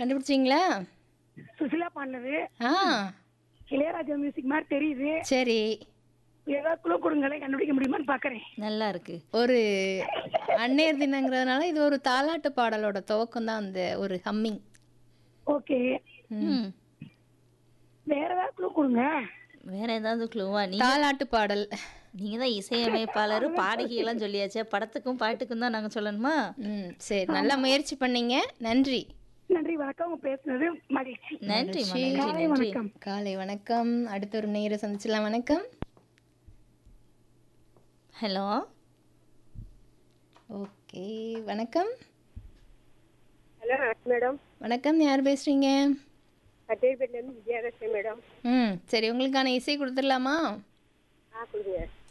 கண்டுபிடிச்சிங்களா சுசிலா பாடினது ஆ இளையராஜா மியூசிக் மாதிரி தெரியுது சரி ஏதாவது குழு கொடுங்களேன் கண்டுபிடிக்க முடியுமான்னு பாக்குறேன் நல்லா இருக்கு ஒரு அன்னையர் தினங்கிறதுனால இது ஒரு தாலாட்டு பாடலோட துவக்கம் தான் அந்த ஒரு ஹம்மிங் ஓகே ம் வேற ஏதாவது குழு கொடுங்க வேற ஏதாவது க்ளூவா நீ தாலாட்டு பாடல் நீங்க தான் இசையமைப்பாளர் பாடகி எல்லாம் சொல்லியாச்சே படத்துக்கும் பாட்டுக்கும் தான் நாங்க சொல்லணுமா ம் சரி நல்லா முயற்சி பண்ணீங்க நன்றி நன்றி வணக்கம் உங்க பேசுனது மகிழ்ச்சி நன்றிம்மா நன்றி காலை நன்றி வணக்கம் காலை வணக்கம் அடுத்த ஒரு நேர சந்திச்சிடலாம் வணக்கம் ஹலோ ஓகே வணக்கம் ஹலோ மேடம் வணக்கம் யார் பேசுறீங்க கட்டேரிப்பேட்டிலேருந்து விஜயலட்சுமி மேடம் ம் சரி உங்களுக்கான இசை கொடுத்துடலாமா ஆ கொடுங்க